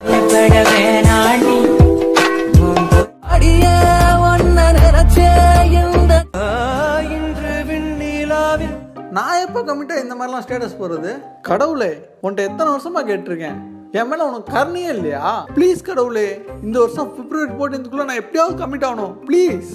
அடியே ஒன்ன நினைச்சே இந்த இன்று விண்ணிலாவில் நான் எப்போ கமிட்டா இந்த மாதிரிலாம் ஸ்டேட்டஸ் போடுறது கடவுளே உன்ட்ட எத்தனை வருஷமா கேட்டிருக்கேன் என் மேல உனக்கு கருணையே இல்லையா ப்ளீஸ் கடவுளே இந்த வருஷம் பிப்ரவரி போட்டதுக்குள்ள நான் எப்படியாவது கமிட் ஆகணும் ப்ளீஸ்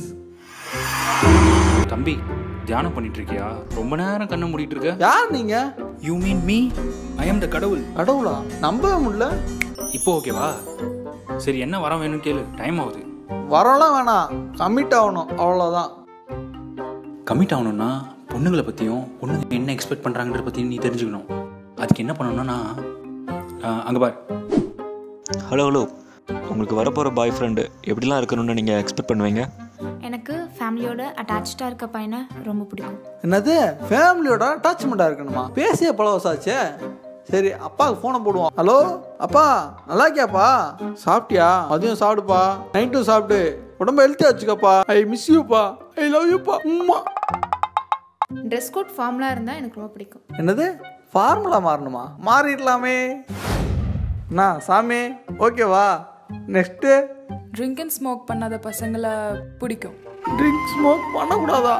தம்பி தியானம் பண்ணிட்டு இருக்கியா ரொம்ப நேரம் கண்ணை மூடிட்டு இருக்க யார் நீங்க யூ மீன் மீ ஐ அம் த கடவுள் கடவுளா நம்பவே முடியல இப்போ ஓகேவா சரி என்ன வரம் வேணும்னு கேளு டைம் ஆகுது வரலாம் வேணாம் கமிட் ஆகணும் அவ்வளோதான் கமிட் ஆகணும்னா பொண்ணுங்களை பற்றியும் பொண்ணுங்க என்ன எக்ஸ்பெக்ட் பண்ணுறாங்கன்றத பற்றியும் நீ தெரிஞ்சுக்கணும் அதுக்கு என்ன பண்ணணும்னா அங்கே பார் ஹலோ ஹலோ உங்களுக்கு வரப்போகிற பாய் ஃப்ரெண்டு எப்படிலாம் இருக்கணும்னு நீங்கள் எக்ஸ்பெக்ட் பண்ணுவீங்க எனக்கு ஃபேமிலியோட அட்டாச்சாக இருக்க பையனை ரொம்ப பிடிக்கும் என்னது ஃபேமிலியோட அட்டாச்மெண்ட்டாக இருக்கணுமா பேசிய பல வருஷாச்சே சரி அப்பாவுக்கு ஃபோனை போடுவோம் ஹலோ அப்பா நல்லா இருக்கியாப்பா சாப்பிட்டியா மதியம் சாப்பிடுப்பா நைட்டும் சாப்பிட்டு உடம்ப ஹெல்த்தியாக வச்சுக்கப்பா ஐ மிஸ் யூப்பா ஐ லவ் யூப்பா உம்மா ட்ரெஸ் கோட் ஃபார்மலாக இருந்தால் எனக்கு ரொம்ப பிடிக்கும் என்னது ஃபார்முலா மாறணுமா மாறிடலாமே அண்ணா சாமி ஓகேவா நெக்ஸ்ட்டு ட்ரிங்க் அண்ட் ஸ்மோக் பண்ணாத பசங்களை பிடிக்கும் ட்ரிங்க் ஸ்மோக் பண்ணக்கூடாதா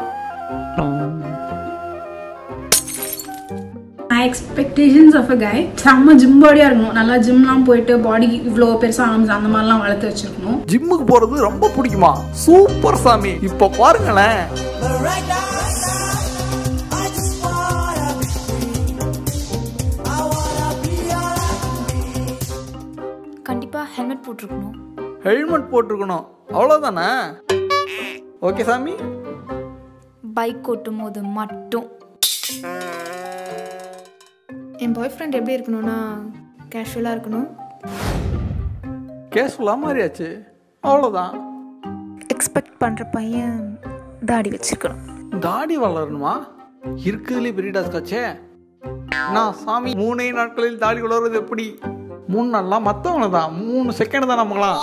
my எக்ஸ்பெக்டேஷன்ஸ் ஆஃப் அ கை செம்ம ஜிம் பாடியாக இருக்கணும் நல்லா ஜிம்லாம் போயிட்டு பாடி இவ்வளோ பெருசாக ஆரம்பிச்சு அந்த மாதிரிலாம் வளர்த்து வச்சிருக்கணும் ஜிம்முக்கு போறது ரொம்ப பிடிக்குமா சூப்பர் சாமி இப்போ பாருங்களேன் கண்டிப்பாக ஹெல்மெட் போட்டிருக்கணும் ஹெல்மெட் போட்டிருக்கணும் அவ்வளோதானே ஓகே சாமி பைக் ஓட்டும் போது மட்டும் என் பாய் ஃப்ரெண்ட் எப்படி இருக்கணும்னா கேஷுவலாக இருக்கணும் கேஸ்ஃபுல்லாக மாறியாச்சு அவ்வளோதான் எக்ஸ்பெக்ட் பண்ணுற பையன் தாடி வச்சிருக்கணும் தாடி வளரணுமா இருக்குதுலேயே பெரிய டாஸ்க் ஆச்சே நான் சாமி மூணே நாட்களில் தாடி வளர்றது எப்படி மூணு நாள்லாம் மற்றவங்க தான் மூணு செகண்ட் தான் நமக்கலாம்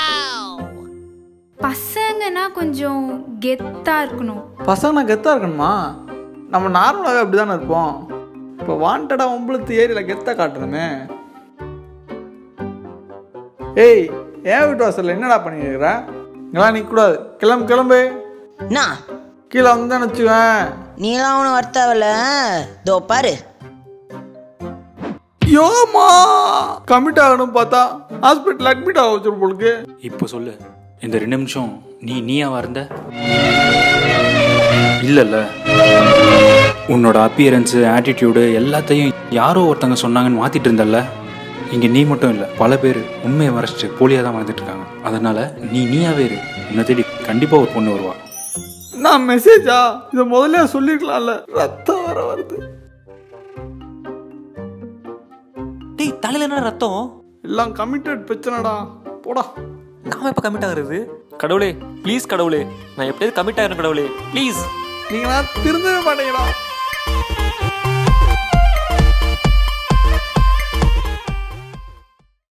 பசங்கன்னா கொஞ்சம் கெத்தாக இருக்கணும் பசங்க நான் கெத்தாக இருக்கணுமா நம்ம நார்மலாகவே அப்படி தானே இருப்போம் இப்போ வாண்டடாக ஒம்பளத்து ஏரியில் கெத்தாக காட்டணுமே ஏய் ஏன் வீட்டு வாசலில் என்னடா பண்ணிருக்கிற இங்கெல்லாம் நிற்கக்கூடாது கிளம்பு கிளம்பு என்ன கீழே வந்து வச்சுவேன் நீலாம் ஒன்றும் வர்த்தாவில்ல இதோ பாரு யோமா கமிட் ஆகணும் பார்த்தா ஹாஸ்பிட்டல் அட்மிட் ஆக வச்சிரு போலுக்கு இப்போ சொல்லு இந்த ரெண்டு நிமிஷம் நீ நீயாவா இருந்த இல்லைல்ல உன்னோட அப்பியரன்ஸு ஆட்டிடியூடு எல்லாத்தையும் யாரோ ஒருத்தங்க சொன்னாங்கன்னு மாற்றிட்டு இருந்தல்ல இங்கே நீ மட்டும் இல்லை பல பேர் உண்மையை மறைச்சிட்டு போலியாக தான் வாழ்ந்துட்டு இருக்காங்க அதனால நீ நீயாவே இரு உன்னை தேடி கண்டிப்பாக ஒரு பொண்ணு வருவா நான் மெசேஜா இதை முதல்ல சொல்லிருக்கலாம்ல ரத்தம் வர வருது டேய் தலையில என்ன ரத்தம் எல்லாம் கமிட்டட் பிரச்சனைடா போடா நாம எப்ப கமிட் ஆகுறது கடவுளே ப்ளீஸ் கடவுளே நான் எப்படியாவது கமிட் ஆகிறேன் கடவுளே ப்ளீஸ் நீங்களா திருந்தவே மாட்டீங்கடா